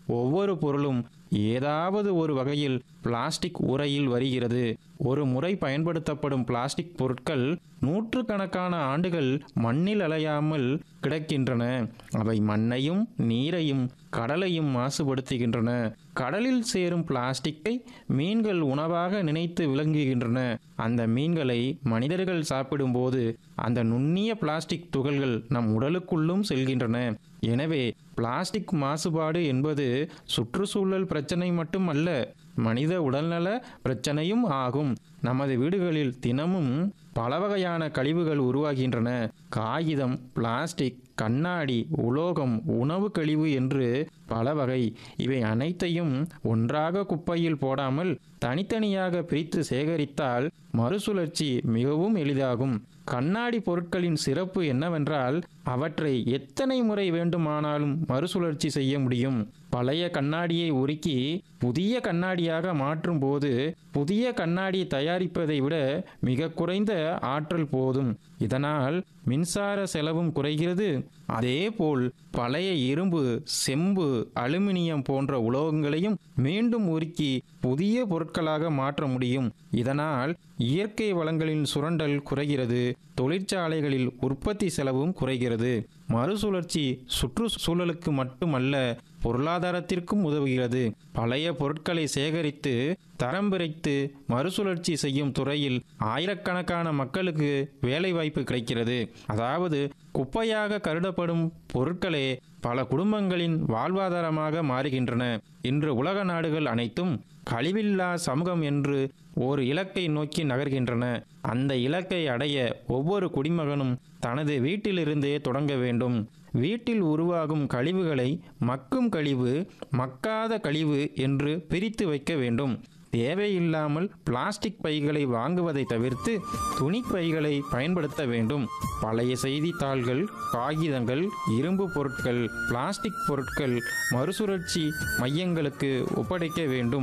ஒவ்வொரு பொருளும் ஏதாவது ஒரு வகையில் பிளாஸ்டிக் உரையில் வருகிறது ஒரு முறை பயன்படுத்தப்படும் பிளாஸ்டிக் பொருட்கள் நூற்றுக்கணக்கான ஆண்டுகள் மண்ணில் அலையாமல் கிடக்கின்றன அவை மண்ணையும் நீரையும் கடலையும் மாசுபடுத்துகின்றன கடலில் சேரும் பிளாஸ்டிக்கை மீன்கள் உணவாக நினைத்து விளங்குகின்றன அந்த மீன்களை மனிதர்கள் சாப்பிடும்போது அந்த நுண்ணிய பிளாஸ்டிக் துகள்கள் நம் உடலுக்குள்ளும் செல்கின்றன எனவே பிளாஸ்டிக் மாசுபாடு என்பது சுற்றுச்சூழல் பிரச்சனை மட்டுமல்ல மனித உடல்நல பிரச்சனையும் ஆகும் நமது வீடுகளில் தினமும் பல வகையான கழிவுகள் உருவாகின்றன காகிதம் பிளாஸ்டிக் கண்ணாடி உலோகம் உணவு கழிவு என்று பல வகை இவை அனைத்தையும் ஒன்றாக குப்பையில் போடாமல் தனித்தனியாக பிரித்து சேகரித்தால் மறுசுழற்சி மிகவும் எளிதாகும் கண்ணாடி பொருட்களின் சிறப்பு என்னவென்றால் அவற்றை எத்தனை முறை வேண்டுமானாலும் மறுசுழற்சி செய்ய முடியும் பழைய கண்ணாடியை உருக்கி புதிய கண்ணாடியாக மாற்றும் போது புதிய கண்ணாடி தயாரிப்பதை விட மிக குறைந்த ஆற்றல் போதும் இதனால் மின்சார செலவும் குறைகிறது அதேபோல் பழைய இரும்பு செம்பு அலுமினியம் போன்ற உலோகங்களையும் மீண்டும் உருக்கி புதிய பொருட்களாக மாற்ற முடியும் இதனால் இயற்கை வளங்களின் சுரண்டல் குறைகிறது தொழிற்சாலைகளில் உற்பத்தி செலவும் குறைகிறது மறுசுழற்சி சுற்றுச்சூழலுக்கு மட்டுமல்ல பொருளாதாரத்திற்கும் உதவுகிறது பழைய பொருட்களை சேகரித்து தரம் பிரித்து மறுசுழற்சி செய்யும் துறையில் ஆயிரக்கணக்கான மக்களுக்கு வேலைவாய்ப்பு கிடைக்கிறது அதாவது குப்பையாக கருதப்படும் பொருட்களே பல குடும்பங்களின் வாழ்வாதாரமாக மாறுகின்றன இன்று உலக நாடுகள் அனைத்தும் கழிவில்லா சமூகம் என்று ஒரு இலக்கை நோக்கி நகர்கின்றன அந்த இலக்கை அடைய ஒவ்வொரு குடிமகனும் தனது வீட்டிலிருந்தே தொடங்க வேண்டும் வீட்டில் உருவாகும் கழிவுகளை மக்கும் கழிவு மக்காத கழிவு என்று பிரித்து வைக்க வேண்டும் தேவையில்லாமல் பிளாஸ்டிக் பைகளை வாங்குவதை தவிர்த்து துணி பைகளை பயன்படுத்த வேண்டும் பழைய செய்தித்தாள்கள் காகிதங்கள் இரும்பு பொருட்கள் பிளாஸ்டிக் பொருட்கள் மறுசுழற்சி மையங்களுக்கு ஒப்படைக்க வேண்டும்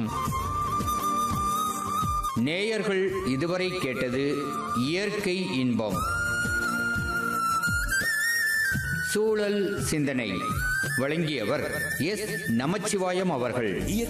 நேயர்கள் இதுவரை கேட்டது இயற்கை இன்பம் சூழல் சிந்தனை வழங்கியவர் எஸ் நமச்சிவாயம் அவர்கள்